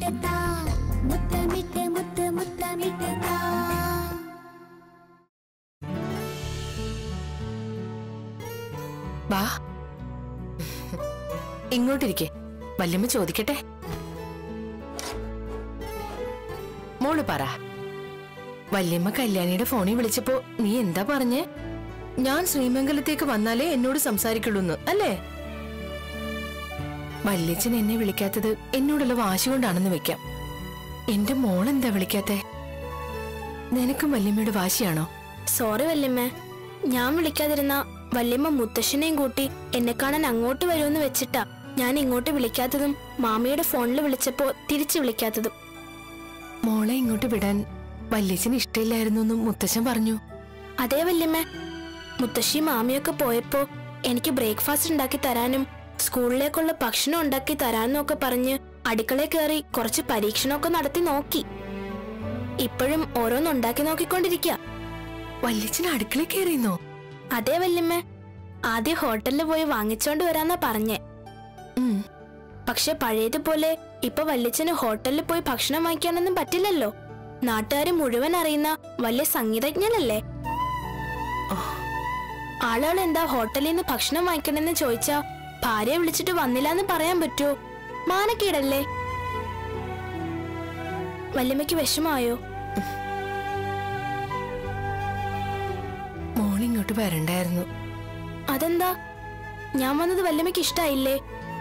താ മുത്തമിട്ട് മുത്ത് മുത്തമിട്ട് താ വാ ഇങ്ങോട്ടിരിക്കെ വല്യമ്മ ചോദിക്കട്ടെ മോള് പറ വല്യമ്മ കല്യാണിയുടെ ഫോണിൽ വിളിച്ചപ്പോ നീ എന്താ പറഞ്ഞേ ഞാൻ ശ്രീമംഗലത്തേക്ക് വന്നാലേ എന്നോട് സംസാരിക്കുള്ളൂന്ന് അല്ലേ വല്യച്ഛൻ എന്നെ വിളിക്കാത്തത് എന്നോടുള്ള വാശി കൊണ്ടാണെന്ന് വെക്കാം എന്റെ മോളെന്താ വിളിക്കാത്തെ നിനക്കും വല്യമ്മയുടെ വാശിയാണോ സോറി വല്യമ്മ ഞാൻ വിളിക്കാതിരുന്ന വല്യമ്മ മുത്തശ്ശനെയും കൂട്ടി എന്നെ കാണാൻ അങ്ങോട്ട് വരുമെന്ന് വെച്ചിട്ടാ ഞാൻ ഇങ്ങോട്ട് വിളിക്കാത്തതും മാമിയുടെ ഫോണിൽ വിളിച്ചപ്പോ തിരിച്ചു വിളിക്കാത്തതും മോളെ ഇങ്ങോട്ട് വിടാൻ വല്യച്ഛന് ഇഷ്ടമില്ലായിരുന്നു എന്നും മുത്തശ്ശൻ പറഞ്ഞു അതേ വല്യമ്മ മുത്തശ്ശി മാമിയൊക്കെ പോയപ്പോ എനിക്ക് ബ്രേക്ക്ഫാസ്റ്റ് ഉണ്ടാക്കി തരാനും സ്കൂളിലേക്കുള്ള ഭക്ഷണം ഉണ്ടാക്കി തരാനും ഒക്കെ പറഞ്ഞ് അടുക്കളയിൽ കയറി കുറച്ച് പരീക്ഷണമൊക്കെ നടത്തി നോക്കി ഇപ്പോഴും ഓരോന്നുണ്ടാക്കി നോക്കിക്കൊണ്ടിരിക്കുക വല്യച്ഛൻ അടുക്കളയിൽ കയറിയെന്നോ അതേ വല്യമ്മ ആദ്യം ഹോട്ടലിൽ പോയി വാങ്ങിച്ചോണ്ട് വരാന്നാ പറഞ്ഞേ ഉം. പക്ഷെ പഴയതുപോലെ ഇപ്പൊ വല്യച്ഛന് ഹോട്ടലിൽ പോയി ഭക്ഷണം വാങ്ങിക്കാനൊന്നും പറ്റില്ലല്ലോ നാട്ടുകാര് മുഴുവൻ അറിയുന്ന വലിയ സംഗീതജ്ഞനല്ലേ ആളുകൾ എന്താ ഹോട്ടലിൽ നിന്ന് ഭക്ഷണം വാങ്ങിക്കണമെന്ന് ചോദിച്ചാ ഭാര്യയെ വിളിച്ചിട്ട് വന്നില്ലാന്ന് പറയാൻ പറ്റുമോ മാനക്കേടല്ലേ വല്യമ്മയ്ക്ക് വിഷമായോ മോൾ ഇങ്ങോട്ട് വരണ്ടായിരുന്നു അതെന്താ ഞാൻ വന്നത് വല്യമ്മയ്ക്ക് ഇഷ്ടായില്ലേ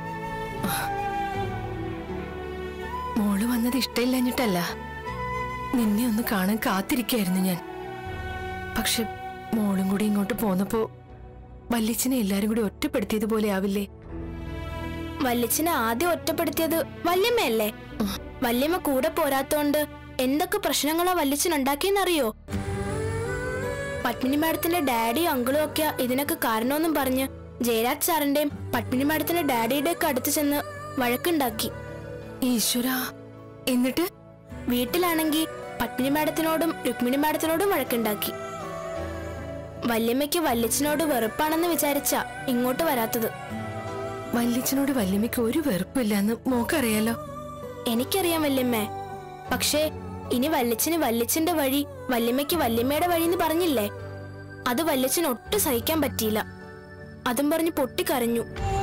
മോള് വന്നത് ഇഷ്ടമില്ലഞ്ഞിട്ടല്ല നിന്നെ ഒന്ന് കാണാൻ കാത്തിരിക്കായിരുന്നു ഞാൻ പക്ഷെ മോളും കൂടി ഇങ്ങോട്ട് പോന്നപ്പോ വല്യച്ഛനെ എല്ലാരും കൂടി ഒറ്റപ്പെടുത്തിയതുപോലെ ആവില്ലേ വല്യച്ഛനെ ആദ്യം ഒറ്റപ്പെടുത്തിയത് വല്യമ്മയല്ലേ വല്യമ്മ കൂടെ പോരാത്തോണ്ട് എന്തൊക്കെ പ്രശ്നങ്ങളാ വല്യച്ഛൻ ഉണ്ടാക്കിയെന്നറിയോ പത്മിനി മാഡത്തിന്റെ ഡാഡിയും അങ്കിളും ഒക്കെ ഇതിനൊക്കെ കാരണമെന്നും പറഞ്ഞ് ജയരാജ് സാറിന്റെയും പത്മിനി മാഡത്തിന്റെ ഡാഡിയുടെ ഒക്കെ അടുത്ത് ചെന്ന് വഴക്കുണ്ടാക്കി ഈശ്വരാ എന്നിട്ട് വീട്ടിലാണെങ്കിൽ പത്മിനി മാഡത്തിനോടും രുക്മിണി മാഡത്തിനോടും വഴക്കുണ്ടാക്കി വല്യമ്മയ്ക്ക് വല്യച്ഛനോട് വെറുപ്പാണെന്ന് വിചാരിച്ച ഇങ്ങോട്ട് വരാത്തത് വല്യച്ഛനോട് വല്യമ്മയ്ക്ക് ഒരു വെറുപ്പില്ലാന്ന് മോക്കറിയാലോ എനിക്കറിയാം വല്യമ്മേ പക്ഷേ ഇനി വല്യച്ഛന് വല്യച്ഛന്റെ വഴി വല്യമ്മയ്ക്ക് വല്യമ്മയുടെ വഴി എന്ന് പറഞ്ഞില്ലേ അത് വല്യച്ഛന് ഒട്ടും സഹിക്കാൻ പറ്റിയില്ല അതും പറഞ്ഞ് പൊട്ടിക്കരഞ്ഞു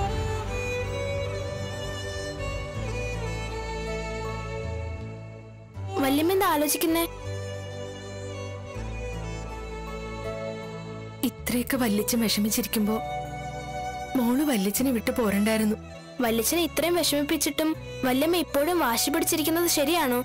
വല്യമ്മ എന്താ ആലോചിക്കുന്നേ ഇത്രയൊക്കെ വല്യച്ഛൻ വിഷമിച്ചിരിക്കുമ്പോ മോള് വല്യച്ഛനെ വിട്ടു പോരണ്ടായിരുന്നു വല്യച്ഛനെ ഇത്രയും വിഷമിപ്പിച്ചിട്ടും വല്യമ്മ ഇപ്പോഴും വാശി പിടിച്ചിരിക്കുന്നത് ശരിയാണോ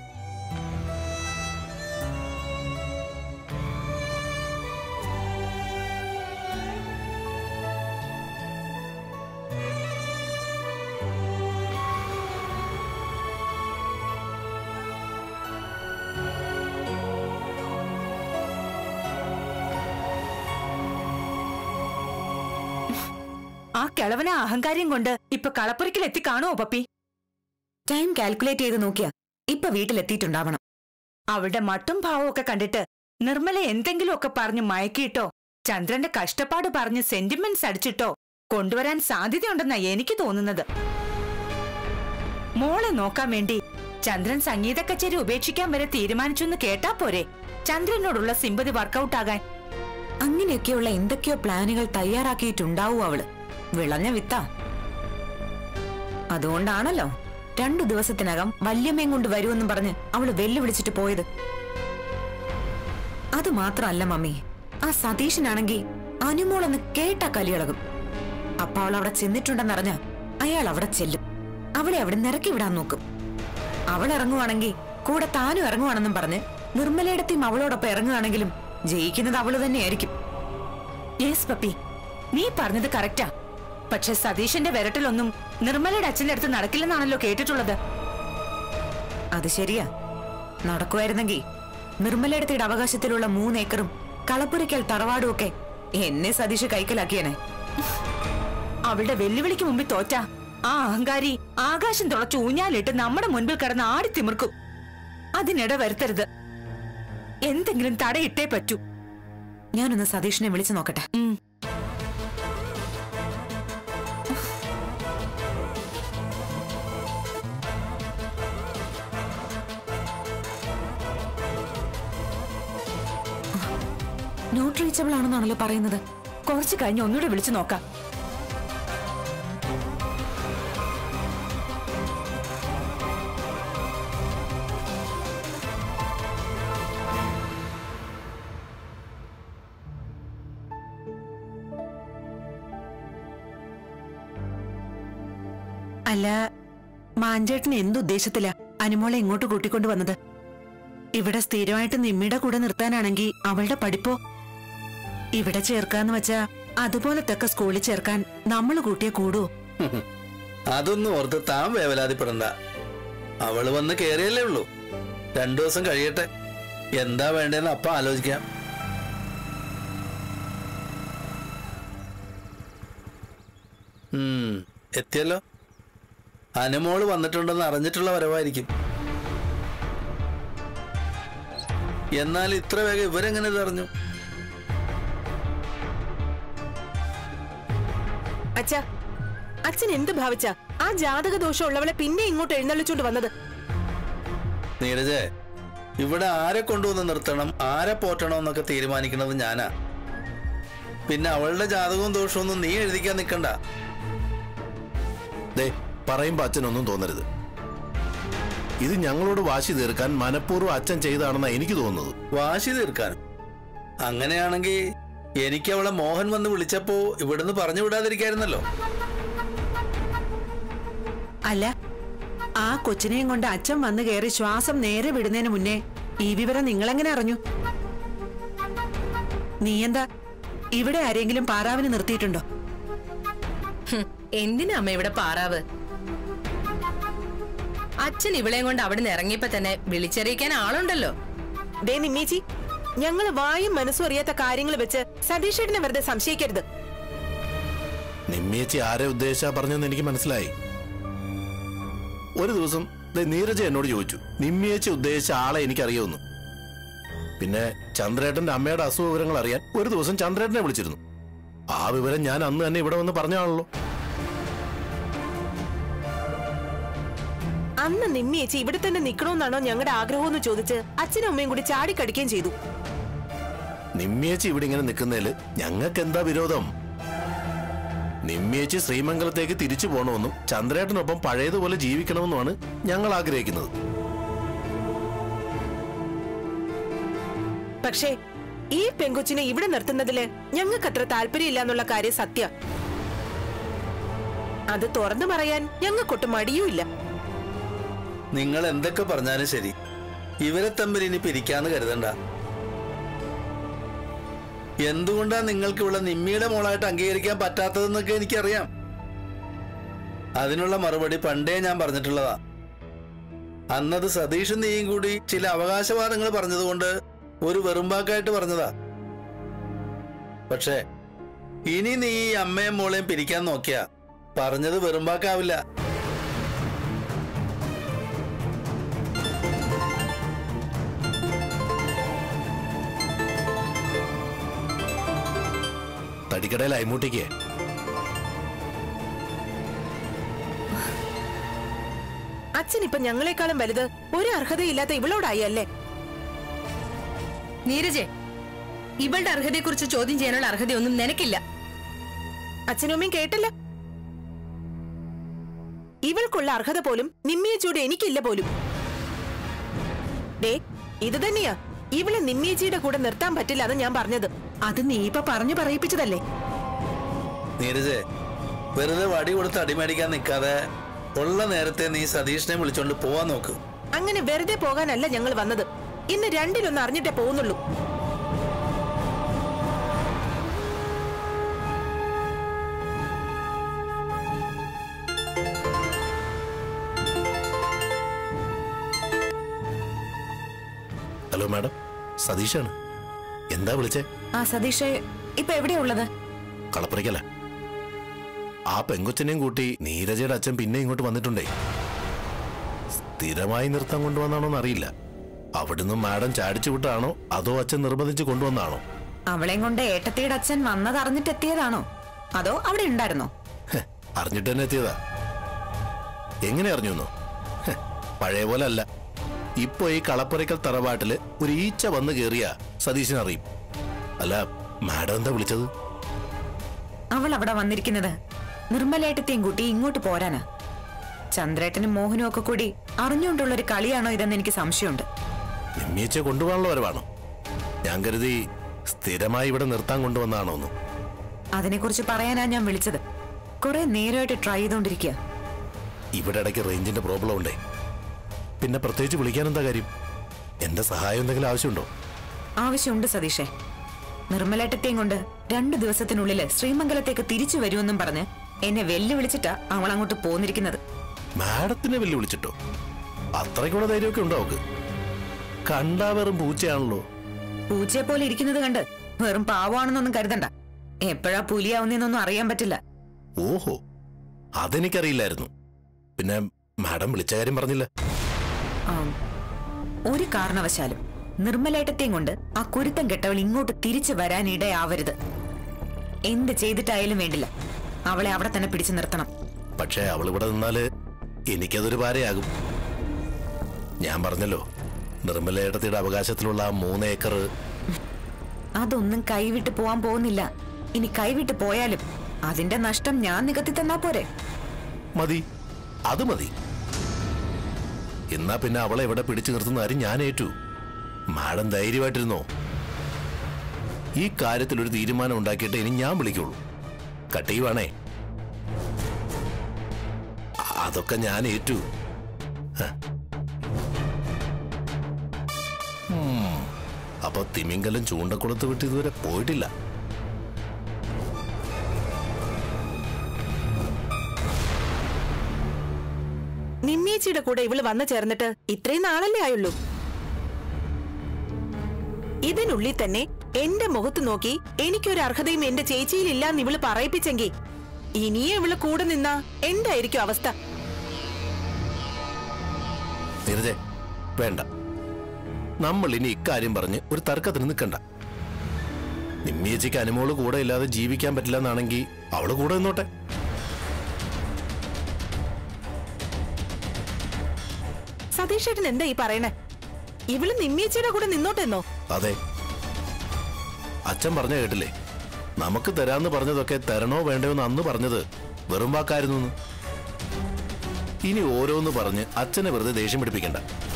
ആ കിളവന അഹങ്കാരം കൊണ്ട് ഇപ്പൊ കളപ്പുരക്കിൽ എത്തി കാണുമോ പപ്പി ടൈം കാൽക്കുലേറ്റ് ചെയ്ത് നോക്കിയാ ഇപ്പൊ വീട്ടിലെത്തിയിട്ടുണ്ടാവണം അവളുടെ മട്ടും ഭാവവും ഒക്കെ കണ്ടിട്ട് നിർമ്മല എന്തെങ്കിലുമൊക്കെ പറഞ്ഞ് മയക്കിയിട്ടോ ചന്ദ്രന്റെ കഷ്ടപ്പാട് പറഞ്ഞ് സെന്റിമെന്റ്സ് അടിച്ചിട്ടോ കൊണ്ടുവരാൻ സാധ്യതയുണ്ടെന്നാ എനിക്ക് തോന്നുന്നത് മോളെ നോക്കാൻ വേണ്ടി ചന്ദ്രൻ സംഗീത കച്ചേരി ഉപേക്ഷിക്കാൻ വരെ തീരുമാനിച്ചു എന്ന് കേട്ടാ പോരെ ചന്ദ്രനോടുള്ള സിമ്പതി വർക്കൗട്ട് ആകാൻ അങ്ങനെയൊക്കെയുള്ള എന്തൊക്കെയോ പ്ലാനുകൾ തയ്യാറാക്കിയിട്ടുണ്ടാവും അവള് വിളഞ്ഞ വിത്ത അതുകൊണ്ടാണല്ലോ രണ്ടു ദിവസത്തിനകം വല്യമ്മയും കൊണ്ട് വരുമെന്നും പറഞ്ഞ് അവള് വെല്ലുവിളിച്ചിട്ട് പോയത് അത് മാത്രമല്ല മമ്മി ആ സതീശനാണെങ്കി അനുമോളൊന്ന് കേട്ടാ കലിയിളകും അപ്പൊ അവൾ അവിടെ ചെന്നിട്ടുണ്ടെന്നറിഞ്ഞ അയാൾ അവിടെ ചെല്ലും അവളെ അവിടെ നിറക്കി വിടാൻ നോക്കും അവൾ ഇറങ്ങുവാണെങ്കിൽ കൂടെ താനും ഇറങ്ങുവാണെന്നും പറഞ്ഞ് നിർമ്മലയിടത്തെയും അവളോടൊപ്പം ഇറങ്ങുകയാണെങ്കിലും ജയിക്കുന്നത് അവള് തന്നെയായിരിക്കും യെസ് പപ്പി നീ പറഞ്ഞത് കറക്റ്റാ പക്ഷെ സതീശന്റെ വിരട്ടിലൊന്നും നിർമ്മലയുടെ അച്ഛന്റെ അടുത്ത് നടക്കില്ലെന്നാണല്ലോ കേട്ടിട്ടുള്ളത് അത് ശരിയാ നടക്കുമായിരുന്നെങ്കിൽ നിർമ്മലയിടത്തിയുടെ അവകാശത്തിലുള്ള മൂന്നേക്കറും കളപ്പുരയ്ക്കൽ തറവാടും ഒക്കെ എന്നെ സതീഷ് കൈക്കലാക്കിയനെ അവളുടെ വെല്ലുവിളിക്ക് മുമ്പിൽ തോറ്റ ആ അഹങ്കാരി ആകാശം തുളച്ച് ഊഞ്ഞാലിട്ട് നമ്മുടെ മുൻപിൽ കിടന്ന് ആടി തിമിർക്കും അതിനിട വരുത്തരുത് എന്തെങ്കിലും തടയിട്ടേ പറ്റൂ ഞാനൊന്ന് സതീഷിനെ വിളിച്ചു നോക്കട്ടെ ഉം. നോട്ട് റീച്ചബിൾ ആണെന്നാണല്ലോ പറയുന്നത് കുറച്ച് കഴിഞ്ഞ് ഒന്നുകൂടെ വിളിച്ചു നോക്കാം അല്ല മാഞ്ചേട്ടൻ എന്തുദ്ദേശത്തിലാ അനുമോളെ ഇങ്ങോട്ട് കൂട്ടിക്കൊണ്ടു വന്നത് ഇവിടെ സ്ഥിരമായിട്ട് നിമ്മിയുടെ കൂടെ നിർത്താനാണെങ്കിൽ അവളുടെ പഠിപ്പോ ഇവിടെ ചേർക്കാന്ന് വെച്ചാ അതുപോലത്തൊക്കെ സ്കൂളിൽ ചേർക്കാൻ നമ്മൾ കൂട്ടിയ കൂടുവോ അതൊന്നും ഓർത്ത് താൻ വേവലാതിപ്പെടണ്ട അവള് വന്ന് കേറിയല്ലേ ഉള്ളൂ രണ്ടു ദിവസം കഴിയട്ടെ എന്താ വേണ്ടതെന്ന് അപ്പ ആലോചിക്കാം ഉം, എത്തിയല്ലോ അനുമോള് വന്നിട്ടുണ്ടെന്ന് അറിഞ്ഞിട്ടുള്ള വരവായിരിക്കും എന്നാൽ ഇത്ര വേഗം ഇവരെങ്ങനെ ഇത് അറിഞ്ഞു അച്ഛ അച്ഛൻ എന്ത് ഭാവിച്ച ആ ജാതക ദോഷമുള്ളവളെ പിന്നെ ഇങ്ങോട്ട് എഴുന്നള്ളിച്ചോണ്ട് വന്നത് നീരജേ ഇവിടെ ആരെ കൊണ്ടുവന്ന് നിർത്തണം ആരെ പോറ്റണം എന്നൊക്കെ തീരുമാനിക്കുന്നത് ഞാനാ പിന്നെ അവളുടെ ജാതകവും ദോഷമൊന്നും നീ എഴുതിക്കാൻ നിൽക്കണ്ട ദേ പറയുമ്പോ അച്ഛനൊന്നും തോന്നരുത് ഇത് ഞങ്ങളോട് വാശി തീർക്കാൻ മനഃപൂർവ്വം അച്ഛൻ ചെയ്താണെന്നാ എനിക്ക് തോന്നുന്നത് വാശി തീർക്കാനും അങ്ങനെയാണെങ്കിൽ എനിക്ക് അവളെ മോഹൻ വന്ന് വിളിച്ചപ്പോ ഇവിടുന്ന് പറഞ്ഞു വിടാതിരിക്കായിരുന്നല്ലോ അല്ല ആ കൊച്ചിനെയും കൊണ്ട് അച്ഛൻ വന്നു കയറി ശ്വാസം നേരെ വിടുന്നതിന് മുന്നേ ഈ വിവരം നിങ്ങളെങ്ങനെ അറിഞ്ഞു നീ എന്താ ഇവിടെ ആരെങ്കിലും പാറാവിന് നിർത്തിയിട്ടുണ്ടോ എന്തിനാ അമ്മ ഇവിടെ പാറാവ് അച്ഛൻ ഇവളെയും കൊണ്ട് അവിടെ നിന്ന് ഇറങ്ങിയപ്പോ തന്നെ വിളിച്ചറിയിക്കാൻ ആളുണ്ടല്ലോ ദേ നിമ്മേച്ചി ഞങ്ങള് വായും മനസ്സും അറിയാത്ത കാര്യങ്ങൾ വെച്ച് സതീഷേട്ടനെ വെറുതെ സംശയിക്കരുത് നിമ്മിയച്ചി ആരെ ഉദ്ദേശിച്ചാ പറഞ്ഞെന്ന് എനിക്ക് മനസ്സിലായി ഒരു ദിവസം ദേ നീരജ എന്നോട് ചോദിച്ചു നിമ്മിയച്ചി ഉദ്ദേശിച്ച ആളെ എനിക്കറിയുമെന്ന് പിന്നെ ചന്ദ്രേട്ടന്റെ അമ്മയുടെ അസുഖ വിവരങ്ങൾ അറിയാൻ ഒരു ദിവസം ചന്ദ്രേട്ടനെ വിളിച്ചിരുന്നു ആ വിവരം ഞാൻ അന്ന് തന്നെ ഇവിടെ വന്ന് പറഞ്ഞാണല്ലോ അന്ന് നിമ്മിയേച്ചി ഇവിടെ തന്നെ നിക്കണമെന്നാണോ ഞങ്ങളുടെ ആഗ്രഹം എന്ന് ചോദിച്ച് അച്ഛനും അമ്മയും കൂടി ചാടിക്കടിക്കുകയും ചെയ്തു നിമ്മിയച്ചി ഇവിടെ ഇങ്ങനെ നിൽക്കുന്നതിൽ ഞങ്ങൾക്ക് എന്താ വിരോധം നിമ്മിയച്ചി ശ്രീമംഗലത്തേക്ക് തിരിച്ചു പോകണമെന്നും ചന്ദ്രേട്ടനൊപ്പം പഴയതുപോലെ ജീവിക്കണമെന്നുമാണ് ഞങ്ങൾ ആഗ്രഹിക്കുന്നത് പക്ഷേ ഈ പെങ്കൊച്ചിനെ ഇവിടെ നിർത്തുന്നതില് ഞങ്ങൾക്ക് അത്ര താല്പര്യമില്ല എന്നുള്ള കാര്യം സത്യ അത് തുറന്നു പറയാൻ ഞങ്ങൾക്കൊട്ട് മടിയുമില്ല നിങ്ങൾ എന്തൊക്കെ പറഞ്ഞാലും ശരി ഇവരെ തമ്മിൽ ഇനി പിരിക്കാന്ന് കരുതണ്ട എന്തുകൊണ്ടാ നിങ്ങൾക്ക് ഇവിടെ നിമ്മിയുടെ മോളായിട്ട് അംഗീകരിക്കാൻ പറ്റാത്തതെന്നൊക്കെ എനിക്കറിയാം അതിനുള്ള മറുപടി പണ്ടേ ഞാൻ പറഞ്ഞിട്ടുള്ളതാ അന്നത് സതീഷും നീയും കൂടി ചില അവകാശവാദങ്ങൾ പറഞ്ഞതുകൊണ്ട് ഒരു വെറുമ്പാക്കായിട്ട് പറഞ്ഞതാ പക്ഷേ ഇനി നീ ഈ അമ്മയും മോളെയും പിരിക്കാൻ നോക്കിയാ പറഞ്ഞത് വെറുമ്പാക്കാവില്ല തടിക്കടയിൽ അയ്മൂട്ടിക്ക് അച്ഛൻ ഇപ്പൊ ഞങ്ങളെക്കാളും വലുത് ഒരു അർഹതയില്ലാത്ത ഇവളോടായി അല്ലേ നീരജെ ഇവളുടെ അർഹതയെക്കുറിച്ച് ചോദ്യം ചെയ്യാനുള്ള അർഹതയൊന്നും നിനക്കില്ല അച്ഛനും അമ്മയും കേട്ടല്ല ഇവൾക്കുള്ള അർഹത പോലും നിമ്മിയച്ചിയുടെ എനിക്കില്ല പോലും ദേ ഇത് തന്നെയാ ഇവളെ നിമ്മിയച്ചിയുടെ കൂടെ നിർത്താൻ പറ്റില്ല എന്ന് ഞാൻ പറഞ്ഞത് അത് നീ ഇപ്പൊ പറഞ്ഞു പറയിപ്പിച്ചതല്ലേ നീരജെ വെറുതെ വടി കൊടുത്ത് അടിമേടിക്കാൻ നിൽക്കാതെ ഉള്ള നേരത്തെ നീ സതീഷിനെ വിളിച്ചോണ്ട് പോവാൻ നോക്ക് അങ്ങനെ വെറുതെ പോകാനല്ല ഞങ്ങൾ വന്നത് ഇന്ന് രണ്ടിലൊന്ന് അറിഞ്ഞിട്ടേ പോകുന്നുള്ളൂ ഹലോ മാഡം സതീഷാണ് എന്താ വിളിച്ചേ ആ സതീഷേ ഇപ്പൊ എവിടെയാ ഉള്ളത് കളപ്പുറയ്ക്കല്ല ആ പെങ്കൊച്ചനെയും കൂട്ടി നീരജയുടെ അച്ഛൻ പിന്നെ ഇങ്ങോട്ട് വന്നിട്ടുണ്ടേ സ്ഥിരമായി നിർത്താൻ കൊണ്ടുവന്നാണോന്ന് അറിയില്ല അവിടുന്ന് മാഡം ചാടിച്ചു വിട്ടാണോ അതോ അച്ഛൻ നിർബന്ധിച്ച് കൊണ്ടുവന്നാണോ അവളെയും കൊണ്ട് ഏട്ടത്തിയുടെ അച്ഛൻ വന്നത് അറിഞ്ഞിട്ടെത്തിയതാണോ അതോ അവിടെ ഉണ്ടായിരുന്നോ ഹെ, അറിഞ്ഞിട്ട് തന്നെ എത്തിയതാ എങ്ങനെ അറിഞ്ഞു പഴയ പോലെ അല്ല ഇപ്പൊ ഈ കളപ്പുരയ്ക്കൽ തറവാട്ടില് ഒരു ഈച്ച വന്ന് കേറിയ സതീശൻ അറിയും അല്ല മാഡം എന്താ വിളിച്ചത് അവൾ അവിടെ വന്നിരിക്കുന്നത് നിർമ്മലേട്ടത്തെയും കൂട്ടി ഇങ്ങോട്ട് പോരാനാ ചന്ദ്രേട്ടനും മോഹനും ഒക്കെ കൂടി അറിഞ്ഞുകൊണ്ടുള്ള ഒരു കളിയാണോ ഇതെന്ന് എനിക്ക് സംശയമുണ്ട് നിമ്മിയച്ച കൊണ്ടുപോകാനുള്ള വരവാണോ ഞാൻ കരുതി സ്ഥിരമായി ഇവിടെ നിർത്താൻ കൊണ്ടുവന്നാണോ ഒന്ന് അതിനെക്കുറിച്ച് പറയാനാ ഞാൻ വിളിച്ചത് കുറെ നേരമായിട്ട് ട്രൈ ചെയ്തോണ്ടിരിക്കുക ഇവിടെ ഇടയ്ക്ക് റേഞ്ചിന്റെ പ്രോബ്ലം ഉണ്ടേ പിന്നെ പ്രത്യേകിച്ച് വിളിക്കാൻ എന്താ കാര്യം എന്റെ സഹായം എന്തെങ്കിലും ആവശ്യമുണ്ടോ ആവശ്യമുണ്ട് സതീഷേ നിർമ്മലേട്ടത്തെയും കൊണ്ട് രണ്ടു ദിവസത്തിനുള്ളിൽ ശ്രീമംഗലത്തേക്ക് തിരിച്ചു വരുമെന്നും പറഞ്ഞ് എന്നെ വെല്ലുവിളിച്ചിട്ടാ അവൾ അങ്ങോട്ട് പോന്നിരിക്കുന്നത് മാഡത്തിനെ വെല്ലുവിളിച്ചിട്ടോ അത്രയ്ക്കുള്ള ധൈര്യമൊക്കെ ഉണ്ടോ അവക്ക് കണ്ടാ വെറും പൂച്ചയാണല്ലോ പൂച്ചയെ പോലെ ഇരിക്കുന്നത് കണ്ട് വെറും പാവാണെന്നൊന്നും കരുതണ്ട എപ്പോഴാ പുലിയാവുന്നതെന്നൊന്നും അറിയാൻ പറ്റില്ല ഓഹോ അതെനിക്കറിയില്ലായിരുന്നു പിന്നെ മാഡം വിളിച്ച കാര്യം പറഞ്ഞില്ല ആം. ഒരു കാരണവശാലും നിർമ്മലേട്ടത്തെയും കൊണ്ട് ആ കുരുത്തം കെട്ടവൾ ഇങ്ങോട്ട് തിരിച്ചു വരാനിടയാവരുത് എന്ത് ചെയ്തിട്ടായാലും വേണ്ടില്ല അവളെ അവിടെ തന്നെ പിടിച്ചു നിർത്തണം പക്ഷേ അവൾ ഇവിടെ നിന്നാല് എനിക്കതൊരു പാരയാകും ഞാൻ പറഞ്ഞല്ലോ നിർമ്മലയിടത്തിയുടെ അവകാശത്തിലുള്ള ആ മൂന്ന് ഏക്കർ അതൊന്നും കൈവിട്ട് പോവാൻ പോകുന്നില്ല ഇനി കൈവിട്ട് പോയാലും അതിന്റെ നഷ്ടം ഞാൻ നികത്തി തന്നാ പോരെ മതി അത് മതി എന്നാ പിന്നെ അവളെ ഇവിടെ പിടിച്ചു നിർത്തുന്ന കാര്യം ഞാൻ ഏറ്റു മാഡം ധൈര്യമായിട്ടിരുന്നോ ഈ കാര്യത്തിൽ ഒരു തീരുമാനം ഉണ്ടാക്കിയിട്ട് ഇനി ഞാൻ വിളിക്കുള്ളൂ കട്ടിയുവാണേ അതൊക്കെ ഞാൻ ഏറ്റു ഹ. ഉം. അപ്പൊ തിമിങ്കലം ചൂണ്ടക്കുളത്ത് വിട്ട് ഇതുവരെ പോയിട്ടില്ല നിമ്മേച്ചിയുടെ കൂടെ ഇവള് വന്നു ചേർന്നിട്ട് ഇത്രയും നാളല്ലേ ആയുള്ളൂ ഇതിനുള്ളിൽ തന്നെ എന്റെ മുഖത്ത് നോക്കി എനിക്കൊരു അർഹതയും എന്റെ ചേച്ചിയിൽ ഇല്ലാന്ന് ഇവള് പറയിപ്പിച്ചെങ്കിൽ ഇനിയും ഇവള് കൂടെ നിന്നാ എന്തായിരിക്കും അവസ്ഥ നീരജെ വേണ്ട നമ്മൾ ഇനി ഇക്കാര്യം പറഞ്ഞ് ഒരു തർക്കത്തിന് നിൽക്കണ്ട നിമ്മിയച്ചിക്ക് അനുമോള് കൂടെ ഇല്ലാതെ ജീവിക്കാൻ പറ്റില്ല എന്നാണെങ്കിൽ അവള് കൂടെ നിന്നോട്ടെ സതീഷേട്ടൻ എന്താ ഈ പറയണേ ഇവള് നിമ്മേച്ചിയുടെ കൂടെ നിന്നോട്ടെന്നോ അതെ അച്ഛൻ പറഞ്ഞ കേട്ടില്ലേ നമുക്ക് തരാന്ന് പറഞ്ഞതൊക്കെ തരണോ വേണ്ടയോ എന്ന് അന്ന് പറഞ്ഞത് വെറും വാക്കായിരുന്നു എന്ന്. ഇനി ഓരോന്ന് പറഞ്ഞ് അച്ഛനെ വെറുതെ ദേഷ്യം പിടിപ്പിക്കണ്ട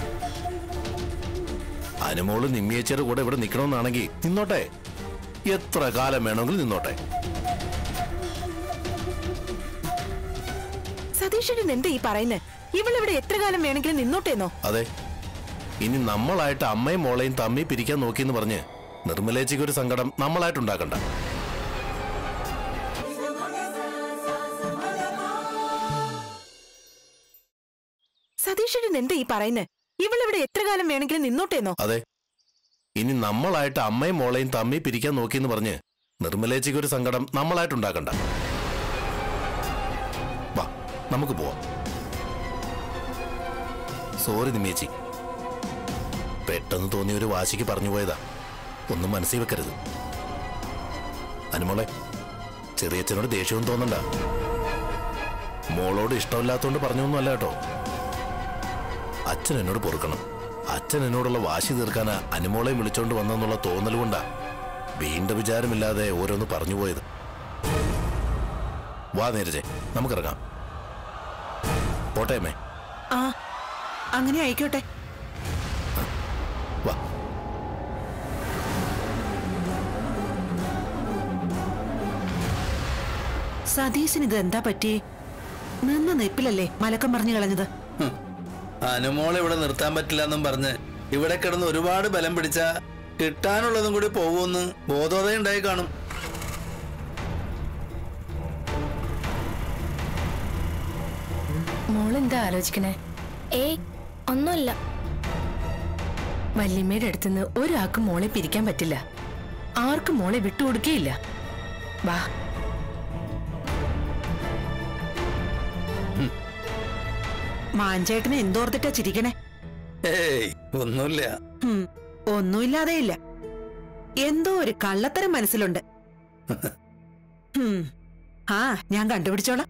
അനുമോള് നിമ്മിയച്ചയുടെ കൂടെ ഇവിടെ നിൽക്കണമെന്നാണെങ്കിൽ നിന്നോട്ടെ എത്ര കാലം വേണമെങ്കിലും നിന്നോട്ടെ സതീഷേട്ടൻ എന്താ ഈ പറയുന്നേ ഇവളിവിടെ എത്ര കാലം വേണമെങ്കിലും നിന്നോട്ടേന്നോ അതെ ഇനി നമ്മളായിട്ട് അമ്മയും മോളെയും തമ്മി പിരിക്കാൻ നോക്കിയെന്ന് പറഞ്ഞ് നിർമ്മലേച്ചിക്ക് ഒരു സങ്കടം നമ്മളായിട്ടുണ്ടാക്കണ്ട സതീഷേട്ടൻ എന്താ ഈ പറയുന്നേ ഇവളിവിടെ എത്ര കാലം വേണമെങ്കിലും നിന്നോട്ടേന്നോ അതെ ഇനി നമ്മളായിട്ട് അമ്മയും മോളെയും തമ്മി പിരിക്കാൻ നോക്കിയെന്ന് പറഞ്ഞ് നിർമ്മലേച്ചിക്ക് ഒരു സങ്കടം നമ്മളായിട്ടുണ്ടാക്കണ്ട വാ നമുക്ക് പോവാം സോറി നിമ്മേച്ചി പെട്ടെന്ന് തോന്നിയ ഒരു വാശിക്ക് പറഞ്ഞു പോയതാ ഒന്നും മനസ്സിൽ വെക്കരുത് അനുമോളെ ചെറിയച്ഛനോട് ദേഷ്യവും തോന്നണ്ട മോളോട് ഇഷ്ടമില്ലാത്തോണ്ട് പറഞ്ഞൊന്നും അല്ല കേട്ടോ അച്ഛൻ എന്നോട് പൊറുക്കണം അച്ഛൻ എന്നോടുള്ള വാശി തീർക്കാനാ അനുമോളെയും വിളിച്ചോണ്ട് വന്നെന്നുള്ള തോന്നൽ കൊണ്ടാ വീണ്ടും വിചാരമില്ലാതെ ഓരോന്ന് പറഞ്ഞു പോയത് വാ നേരജെ നമുക്കിറങ്ങാം പോട്ടെ അമ്മേ ആ അങ്ങനെ ആയിക്കോട്ടെ വാ സതീശന് ഇത് എന്താ പറ്റിയേ നിന്ന നെപ്പിലല്ലേ മലക്കം പറഞ്ഞു കളഞ്ഞത് ഹും. അനുമോളെ ഇവിടെ നിർത്താൻ പറ്റില്ല എന്നും പറഞ്ഞ് ഇവിടെ കിടന്ന് ഒരുപാട് ബലം പിടിച്ച കിട്ടാനുള്ളതും കൂടി പോകുമെന്ന് ബോധോദയം ഉണ്ടായി കാണും മോളെന്താ ആലോചിക്കണേ ഏയ് ഒന്നുമില്ല വല്യമ്മയുടെ അടുത്തുനിന്ന് ഒരാൾക്കും മോളെ പിരിക്കാൻ പറ്റില്ല ആർക്കും മോളെ വിട്ടുകൊടുക്കുകയില്ല വാ മാഞ്ചേട്ടനെ എന്തോർത്തിട്ടാ ചിരിക്കണേ ഏയ് ഒന്നുമില്ല ഹും, ഒന്നുമില്ലാതെ ഇല്ല എന്തോ ഒരു കള്ളത്തരം മനസ്സിലുണ്ട് ഹും, ആ ഞാൻ കണ്ടുപിടിച്ചോളാം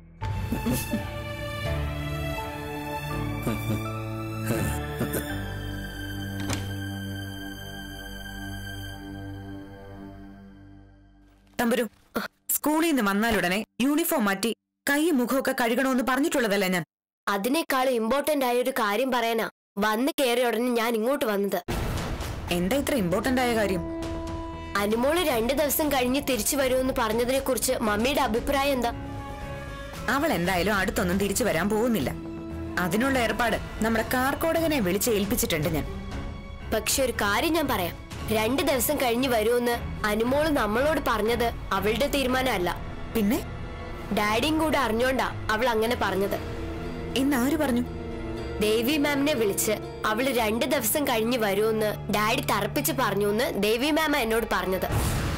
തമ്പുരു സ്കൂളിൽ നിന്ന് വന്നാലുടനെ യൂണിഫോം മാറ്റി കൈയും മുഖമൊക്കെ കഴുകണമെന്ന് പറഞ്ഞിട്ടുള്ളതല്ല ഞാൻ അതിനേക്കാളും ഇമ്പോർട്ടന്റ് ആയ ഒരു കാര്യം പറയാനാ വന്ന് കയറിയ ഉടനെ ഞാൻ ഇങ്ങോട്ട് വന്നത് എന്താ ഇത്ര ഇമ്പോർട്ടന്റ് ആയ കാര്യം അനുമോള് രണ്ടു ദിവസം കഴിഞ്ഞ് തിരിച്ചു വരുമെന്ന് പറഞ്ഞതിനെ കുറിച്ച് മമ്മിയുടെ അഭിപ്രായം എന്താ അവൾ എന്തായാലും അടുത്തൊന്നും തിരിച്ചു വരാൻ പോകുന്നില്ല അതിനുള്ള ഏർപ്പാട് നമ്മുടെ കാർക്കോടകനെ വിളിച്ച് ഏൽപ്പിച്ചിട്ടുണ്ട് ഞാൻ പക്ഷെ ഒരു കാര്യം ഞാൻ പറയാം രണ്ടു ദിവസം കഴിഞ്ഞ് വരുമെന്ന് അനുമോള് നമ്മളോട് പറഞ്ഞത് അവളുടെ തീരുമാനമല്ല പിന്നെ ഡാഡിയും കൂടെ അറിഞ്ഞോണ്ടാ അവൾ അങ്ങനെ പറഞ്ഞത് ഇന്ന് ആര് പറഞ്ഞു ദേവി മാമിനെ വിളിച്ച് അവള് രണ്ടു ദിവസം കഴിഞ്ഞ് വരുമെന്ന് ഡാഡി തറപ്പിച്ച് പറഞ്ഞു എന്ന് ദേവി മാമ എന്നോട് പറഞ്ഞത്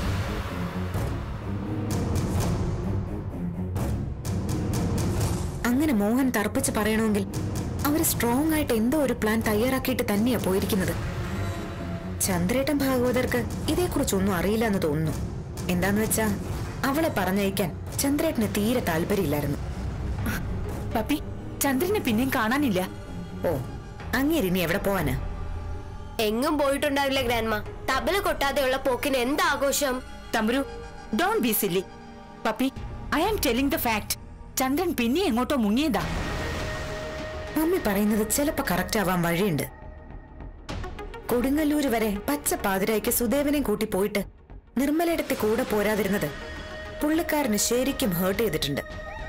അങ്ങനെ മോഹൻ തർപ്പിച്ച് പറയണമെങ്കിൽ അവര് സ്ട്രോങ് ആയിട്ട് എന്തോ ഒരു പ്ലാൻ തയ്യാറാക്കിയിട്ട് തന്നെയാ പോയിരിക്കുന്നത് ചന്ദ്രേട്ടൻ ഭാഗവതർക്ക് ഇതേക്കുറിച്ചൊന്നും അറിയില്ല എന്ന് തോന്നുന്നു എന്താന്ന് വെച്ചാ അവളെ പറഞ്ഞയക്കാൻ ചന്ദ്രേട്ടന് തീരെ താല്പര്യമില്ലായിരുന്നു പപ്പി ചന്ദ്രനെ പിന്നെയും കാണാനില്ല ഓ അങ്ങേരിനി എവിടെ പോവാനാ എങ്ങും പോയിട്ടുണ്ടാവില്ല ഗ്രാൻമ തബല കൊട്ടാതെയുള്ള പോക്കിന് എന്താഘോഷം തമ്പുരു don't be silly puppy I am telling the fact Chandran പിന്നെ എങ്ങോട്ടോ മുങ്ങിയതാ മമ്മി പറയുന്നത് ചിലപ്പോ കറക്റ്റ് ആവാൻ വഴിയുണ്ട് കൊടുങ്ങല്ലൂര് വരെ പച്ച പാതിരായ്ക്ക് സുദേവനെ കൂട്ടി പോയിട്ട് നിർമ്മലയിടത്തെ കൂടെ പോരാതിരുന്നത് പുള്ളിക്കാരന് ശരിക്കും ഹേർട്ട് ചെയ്തിട്ടുണ്ട്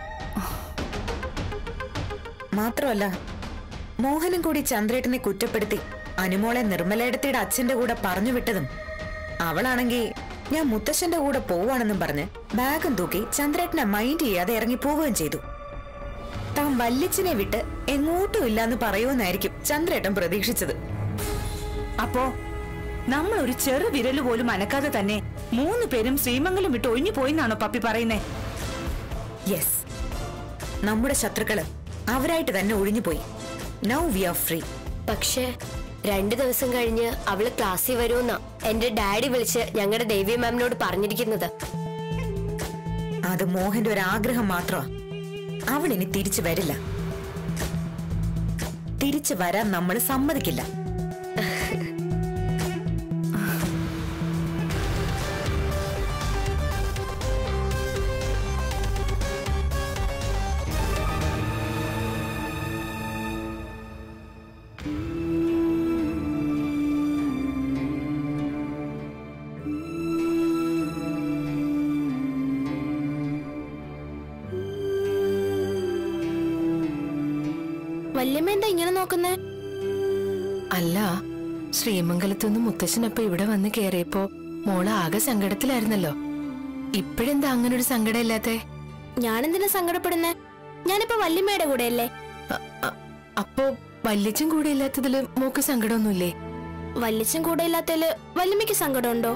മാത്രമല്ല മോഹനും കൂടി ചന്ദ്രേട്ടനെ കുറ്റപ്പെടുത്തി അനുമോളെ നിർമ്മലയിടത്തിയുടെ അച്ഛന്റെ കൂടെ പറഞ്ഞു വിട്ടതും അവളാണെങ്കിൽ ഞാൻ മുത്തശ്ശന്റെ കൂടെ പോവാണെന്നും പറഞ്ഞ് ബാഗും തൂക്കി ചന്ദ്രേട്ടനെ മൈൻഡ് ചെയ്യാതെ ഇറങ്ങി പോവുകയും ചെയ്തു താൻ വല്യച്ഛനെ വിട്ട് എങ്ങോട്ടും ഇല്ലാന്ന് പറയുമെന്നായിരിക്കും ചന്ദ്രേട്ടൻ പ്രതീക്ഷിച്ചത് അപ്പോ നമ്മൾ ഒരു ചെറു വിരല് പോലും അനക്കാതെ തന്നെ മൂന്ന് പേരും ശ്രീമംഗലം വിട്ട് ഒഴിഞ്ഞു പോയിന്നാണോ പപ്പി പറയുന്നേ യെസ് നമ്മുടെ ശത്രുക്കള് അവരായിട്ട് തന്നെ ഒഴിഞ്ഞുപോയി നൗ വി ആർ ഫ്രീ പക്ഷേ രണ്ടു ദിവസം കഴിഞ്ഞ് അവള് ക്ലാസ്സിൽ വരുമെന്നാ എന്റെ ഡാഡി വിളിച്ച് ഞങ്ങളുടെ ദേവി മാമിനോട് പറഞ്ഞിരിക്കുന്നത് അത് മോഹന്റെ ഒരു ആഗ്രഹം മാത്രമാ അവൾ ഇനി തിരിച്ചു വരില്ല തിരിച്ചു വരാൻ നമ്മൾ സമ്മതിക്കില്ല വല്യമ്മ എന്താ ഇങ്ങനെ നോക്കുന്നേ അല്ല ശ്രീമംഗലത്തുനിന്ന് മുത്തശ്ശനപ്പ ഇവിടെ വന്ന് കേറിയപ്പോ മോള് ആകെ സങ്കടത്തിലായിരുന്നല്ലോ ഇപ്പോഴെന്താ അങ്ങനെ ഒരു സങ്കടം ഇല്ലാത്തെ ഞാനെന്തിനാ സങ്കടപ്പെടുന്നേ ഞാനിപ്പോ വല്യമ്മയുടെ കൂടെയല്ലേ അ- അ- അപ്പോ വല്യച്ഛൻ കൂടെ ഇല്ലാത്തതില് മോക്ക് സങ്കടമൊന്നുമില്ലേ വല്യച്ഛൻ കൂടെ ഇല്ലാത്തതില് വല്യമ്മയ്ക്ക് സങ്കടമുണ്ടോ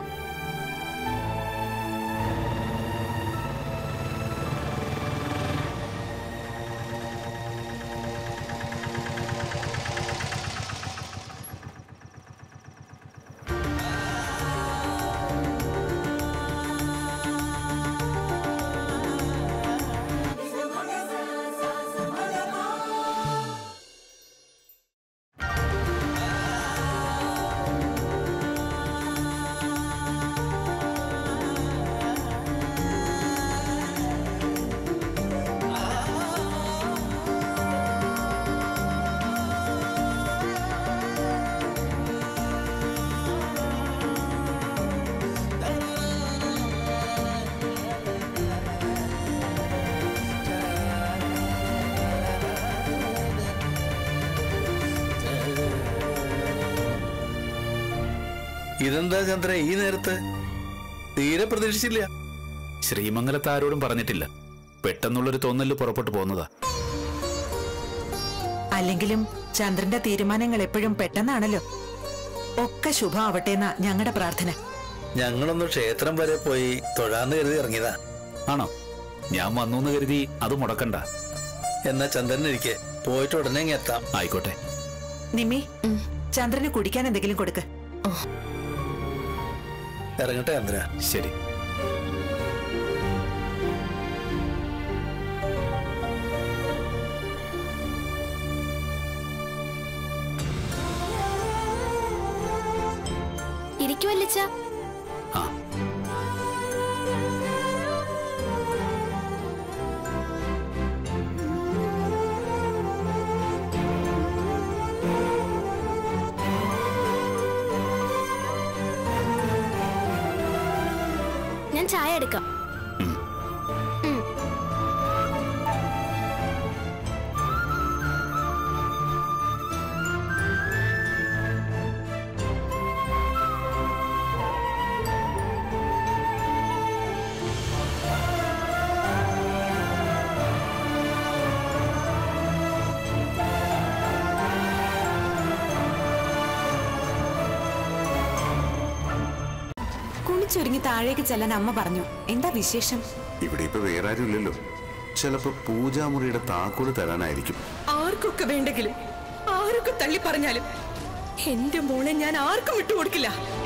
ഇതെന്താ ചന്ദ്ര ഈ നേരത്ത് തീരെ പ്രതീക്ഷിച്ചില്ല ശ്രീമംഗലത്ത് ആരോടും പറഞ്ഞിട്ടില്ല പെട്ടെന്നുള്ളൊരു തോന്നല് പുറപ്പെട്ടു പോകുന്നതാ അല്ലെങ്കിലും ചന്ദ്രന്റെ തീരുമാനങ്ങൾ എപ്പോഴും പെട്ടെന്നാണല്ലോ ഒക്കെ ശുഭമാവട്ടെ എന്നാ ഞങ്ങളുടെ പ്രാർത്ഥന ഞങ്ങളൊന്ന് ക്ഷേത്രം വരെ പോയി തൊഴാന്ന് കരുതി ഇറങ്ങിയതാ ആണോ ഞാൻ വന്നു എന്ന് കരുതി അത് മുടക്കണ്ട എന്നാ ചന്ദ്രൻ ഇരിക്കെ പോയിട്ട് ഉടനെ ഇങ്ങ് എത്താം ആയിക്കോട്ടെ നിമ്മി ചന്ദ്രന് കുടിക്കാൻ എന്തെങ്കിലും കൊടുക്ക് ഇറങ്ങട്ടെ ചന്ദ്ര ശരി ഇരിക്കുവല്ലിച്ച ആ ഞാൻ ചായ എടുക്കാം ഉം. കുളിച്ചൊരുങ്ങി താഴേക്ക് ചെല്ലാൻ അമ്മ പറഞ്ഞു എന്താ വിശേഷം ഇവിടെ ഇപ്പൊ വേറെ ആരും ഇല്ലല്ലോ ചിലപ്പോ പൂജാമുറിയുടെ താക്കോല് തരാനായിരിക്കും ആർക്കൊക്കെ വേണ്ടെങ്കിലും ആരൊക്കെ തള്ളി പറഞ്ഞാലും എന്റെ മോളെ ഞാൻ ആർക്കും വിട്ടുകൊടുക്കില്ല